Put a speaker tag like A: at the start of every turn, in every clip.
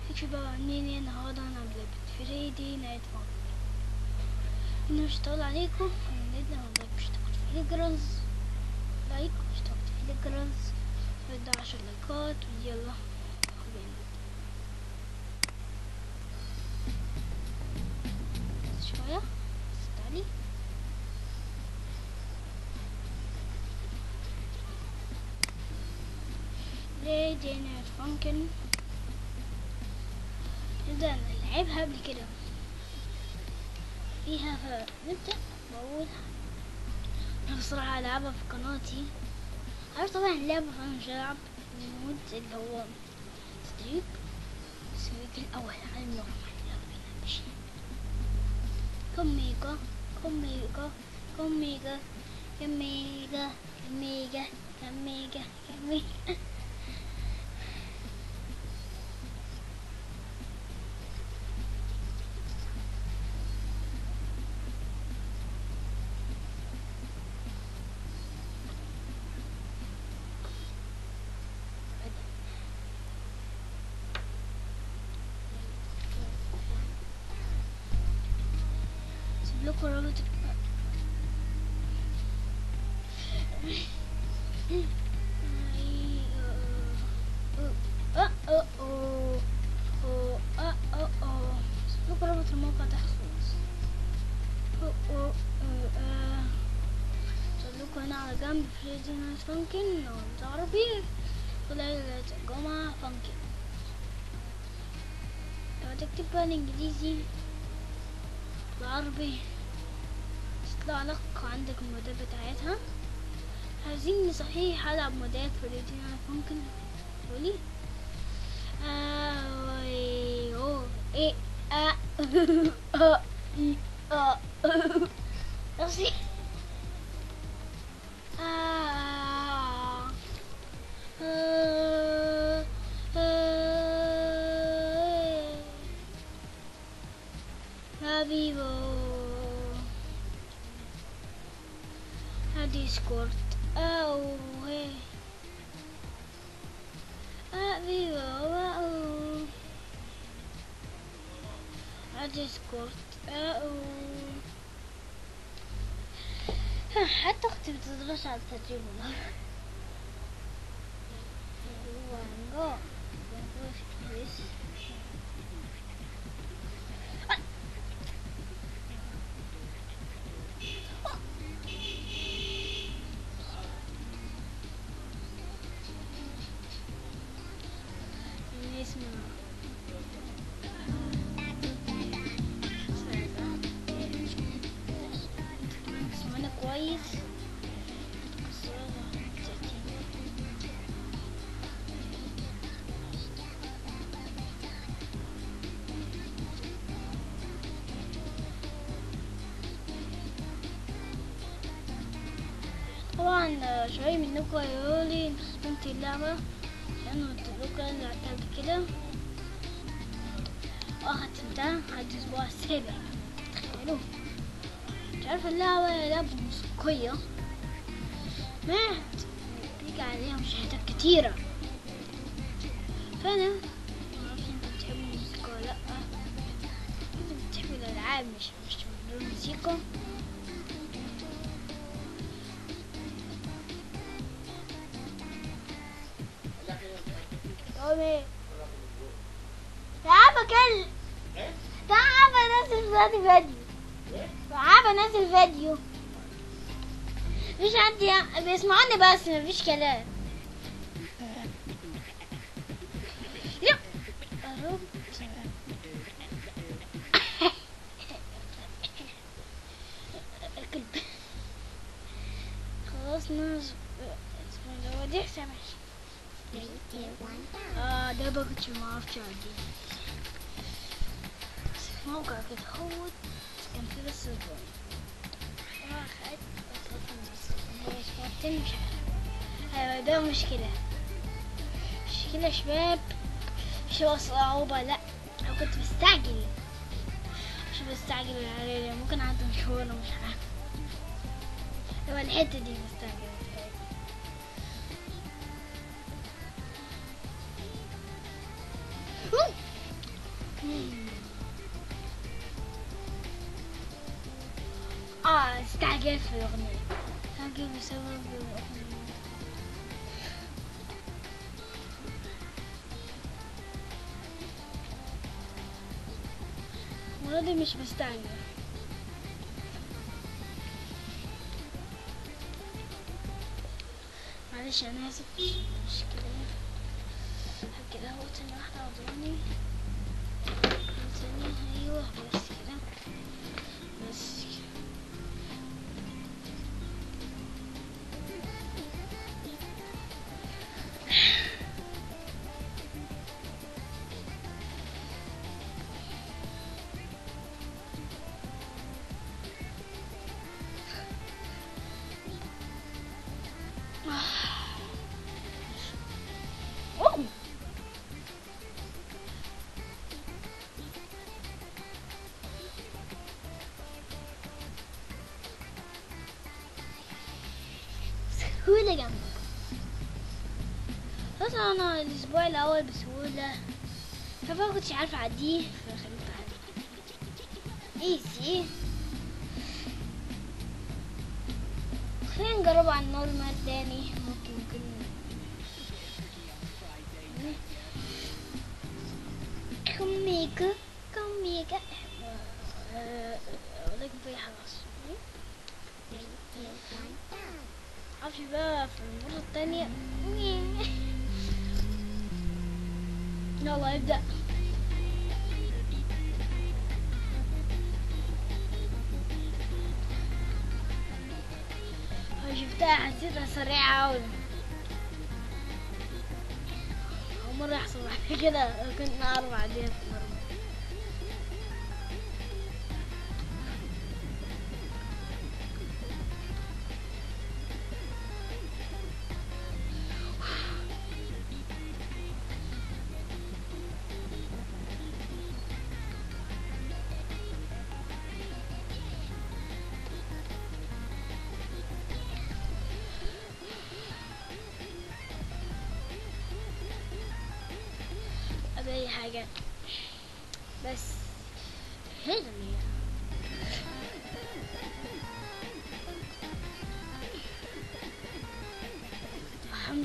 A: يكفي بقى عنيني النهاردة هنعمل لعبة فريدي نايت فان انا مش هطول عليكم هندنا لايك واشتركوا في الجرس لايك واشتركوا في الجرس ده عشر لايكات ويلا خلينا نبدأ. شوية بس تعالي فريدي نايت فانكن نبدأ نلعبها قبل كده فيها فنبدأ بقول أنا بصراحة ألعبها في قناتي عارف طبعا اللعبة فأنا مش هلعب المود اللي هو ستريك سويك الأول على النورمال يلا بينا ماشي كوميجا كوميجا كوميجا كوميجا كوميجا كوميجا كوميجا سيب لكم رابط سيب لكم رابط الموقع تحت خالص سيب لكم هنا على جنب فريدي نايت فانكن بالعربي وليلة الجمعة فانكن لو تكتب بقى الانجليزي بالعربي تطلع لك عندك المودات بتاعتها عايزين صحيح ألعب مودات فريدينا ممكن تقولي آه وي- أوه إيه آه آه إي آه نفسي آه آه آه حبيبو ديسكورد او هي حبيبو او ديسكورد او حتى اختي بتدرس على التدريب والله وانجو اسمه اسمه كويس طبعا شوية منكم هيقولوا لي انت ختمت اللعبة لأنه قلت لكم أنا لعبتها قبل كده اه ختمتها لحد الأسبوع السابع تخيلوا مش عارفة اللعبة لعبة موسيقية مات بيجي عليها مشاهدات كتيرة فأنا معرفش انتوا بتحبوا الموسيقى ولا لأ انتوا بتحبوا الألعاب مش مش بدون موسيقى قومي تعال بكلم تعال بنزل فيديو فيديو تعال بنزل فيديو مفيش عندي بيسمعوني بس مفيش كلام لا قربت كلب خلاص ناس اسمه ده وديع سامح اه ده بقى كنتش معرفش عادي بس في موقع كده هو كان في بس البوم اه خدت بس هي شويتين مش عارف ايوه ده مشكلة مشكلة يا شباب مش هو صعوبة لا انا كنت مستعجل مش مستعجل عليه ممكن اعدي مشوار مش عارف هو الحتة دي مستعجل اه استعجلت في الاغنية استعجل بسبب الاغنية المرة دي مش مستعجل معلش انا اسف مشكلة كده هو تاني واحدة عضلاني تاني ايوه بس كده بس كده أوه. سهولة جامدة بس أنا الأسبوع الأول بسهولة فما كنتش عارفة أعديه فخليت أعديه إيزي خلينا نجرب على النورمال تاني ممكن يكون كميكا كميكا ولكن في خلاص عارف بقى في المرة التانية يلا ابدأ شفتها حسيتها سريعة أوي أول مرة يحصل معي كده كنت أعرف أعديها في مرة أبي أي حاجة بس هي جميلة الحمد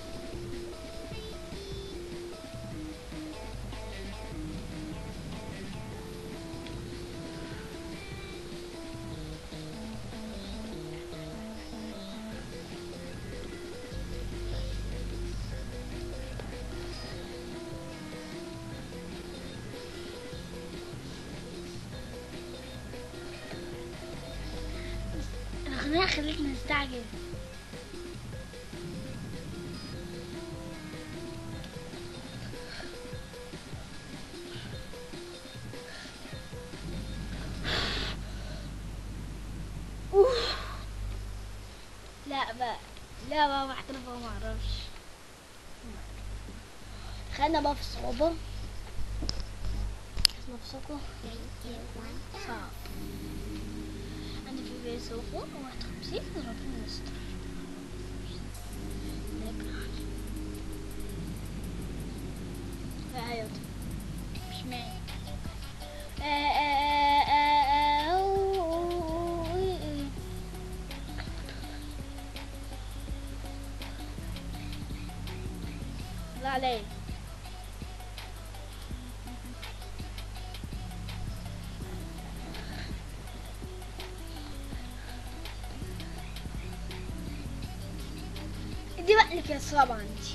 A: الأغنية خلتني أستعجل أوف. لا بقى لا بقى محترفة ما اعرفش خلينا بقى في الصعوبة نفسكم صعب عندي في بيت سوفو واحد خمسين ربنا يستر لا عيط مش معي آه، آه، آه، آه، أو- لا علي دي بقى اللي كانت صعبة عندي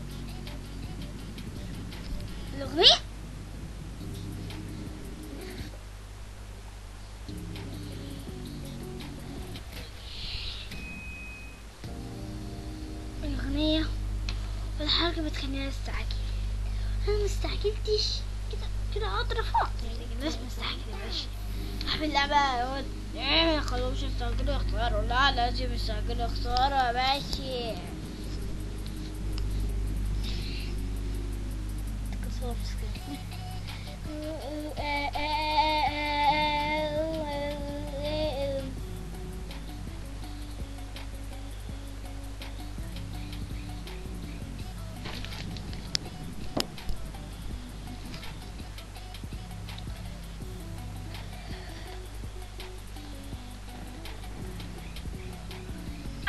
A: الأغنية الأغنية والحركة بتخليني أستعجل أنا مستعجلتش كده كده أقدر فوق يعني الناس مستعجلة صاحب اللعبة هو ايه خلاص مش يستعجلوا يختاروا لا لازم يستعجلوا يختاروا يا باشا كسر في سكرين.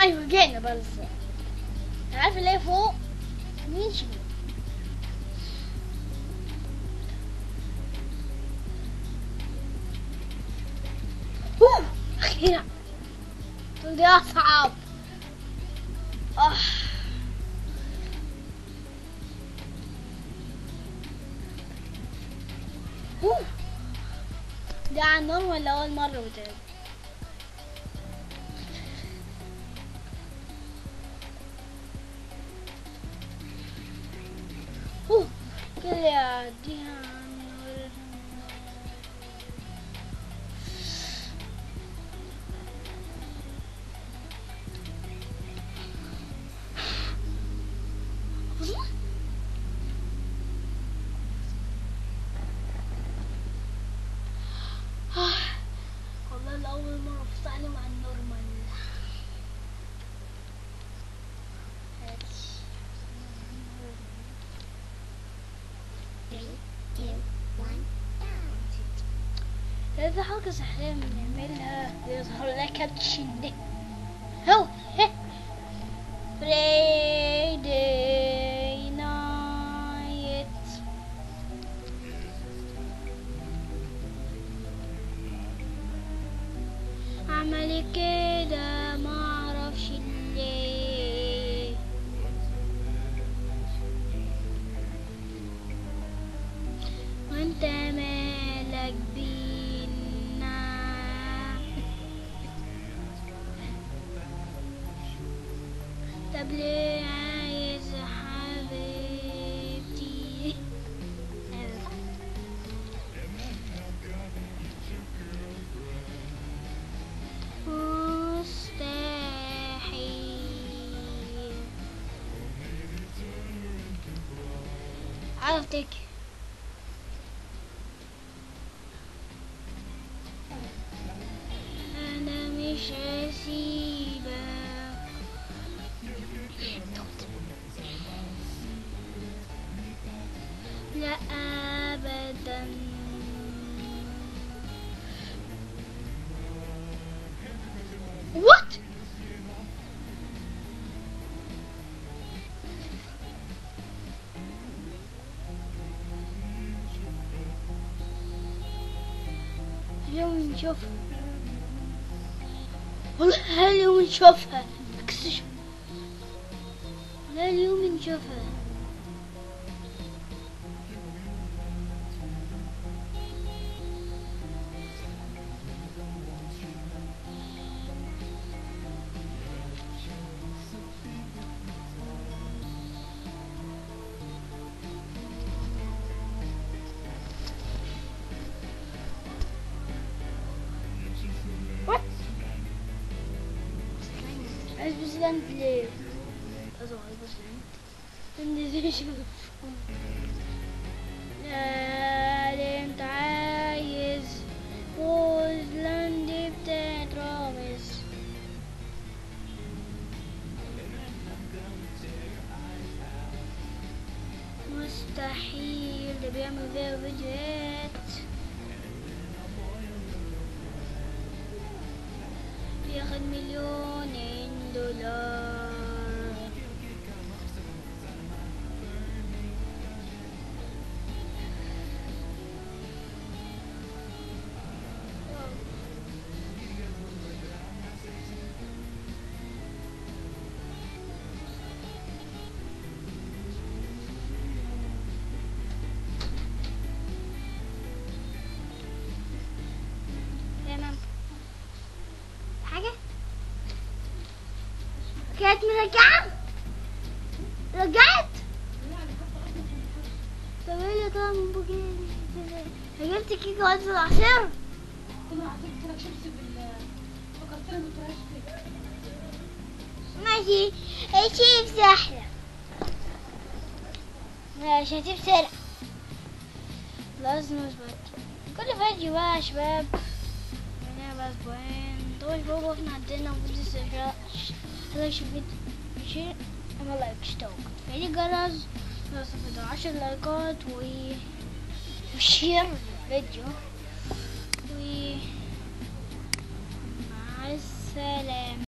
A: ايوه جينا بالظبط عارف اللي هي فوق مين شنو أوه، أخيرا دي أصعب آه. أوه. ده على النار ولا أول مرة بتعب أوه. كده يعديها على النار. آه، والله لأول مرة بتتعلم عن النورمال هذا حلقة سحرية بنعملها بيظهر لك كاتشين ده هو Friday night عملي كده معرفش ليه وانت مالك بينا طب ليه عايز حبيبتي مستحيل عرفتك أنا مش هسيبك لا أبدا What? اليوم نشوفها والله اليوم نشوفها اكتشف لا اليوم نشوفها What? البسلنت ليه؟ أظن البسلنت عندي شوف لا انت عايز بوزلاندي بتاعت رامز مستحيل ده بيعمل فيها فيديوهات بياخد مليونين دولار تمام حاجة كانت مرجعة رجعت طب ايه اللي طلع من بوكي جبت كيكة وقت العصير ماشي شيف سحلة ماشي هتجيب سرعة لازم اثبت كل فيديو بقى يا شباب يعني بس بوين طول بابا احنا عندنا فيديو سرعة هذا شو فيديو شيء اعمل لايك اشترك فعلي الجرس نوصل عشر لايكات و وشير الفيديو و مع السلامة